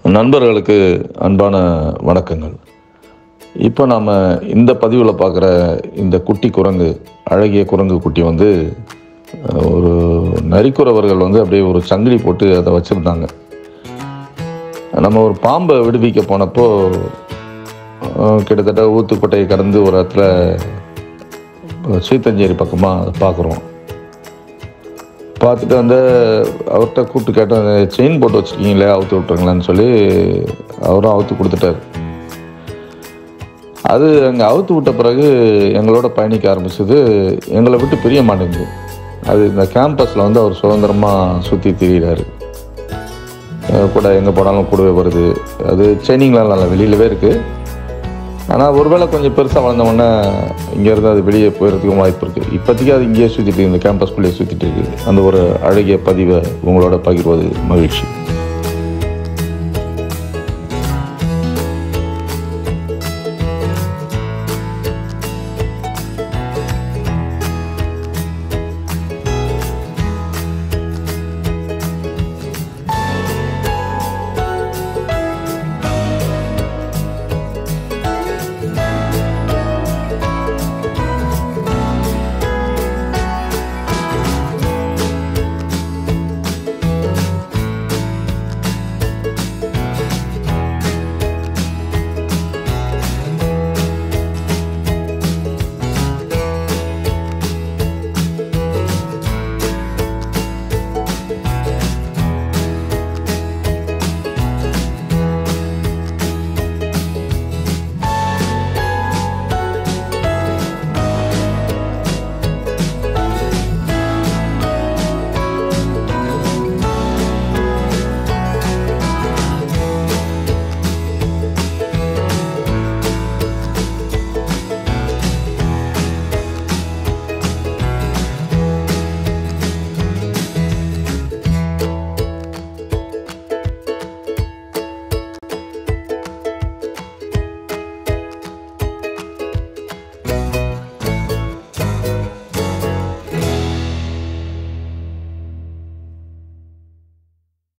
நண்பர்களுக்கு அன்பான வணக்கங்கள் இப்போ நாம் இந்த பதிவில் பார்க்குற இந்த குட்டி குரங்கு அழகிய குரங்கு குட்டி வந்து அஹ், ஒரு நரிக்குறவர்கள் வந்து அப்படியே ஒரு சங்கிலி போட்டு அதை வச்சுருந்தாங்க நம்ம ஒரு பாம்பை விடுவிக்க போனப்போ அஹ், கிட்டத்தட்ட ஊத்துக்கோட்டையை கடந்து ஒரு இடத்துல அஹ், சீத்தஞ்சேரி பக்கமாக அதை பார்க்குறோம் பார்த்துட்டு வந்து அவர்கிட்ட கூப்பிட்டு கேட்டேன் செயின் போட்டு வச்சுருக்கீங்களே அவுத்து விட்ருங்களேன்னு சொல்லி அவரும் அவுத்து கொடுத்துட்டாரு அது அங்கே அவுத்து விட்ட பிறகு எங்களோட பயணிக்க ஆரம்பிச்சது எங்களை விட்டு பிரிய மாட்டேங்குது அது இந்த கேம்பஸில் வந்து அவர் சுதந்திரமாக சுற்றி திரியிறாரு அஹ் கூட எங்கே போனாலும் கூடவே வருது அது செயினிங்லாம் நல்லா வெளியிலவே இருக்குது ஆனால் ஒருவேளை கொஞ்சம் பெருசாக வளர்ந்தவொடனே இங்கேருந்து அது வெளியே போயிடுறதுக்கும் வாய்ப்பு இருக்குது இப்போதைக்கு அது இங்கேயே சுற்றிட்டு இந்த கேம்பஸ்குள்ளேயே சுற்றிட்டு இருக்குது அந்த ஒரு அழகிய பதிவை உங்களோட பகிர்வது மகிழ்ச்சி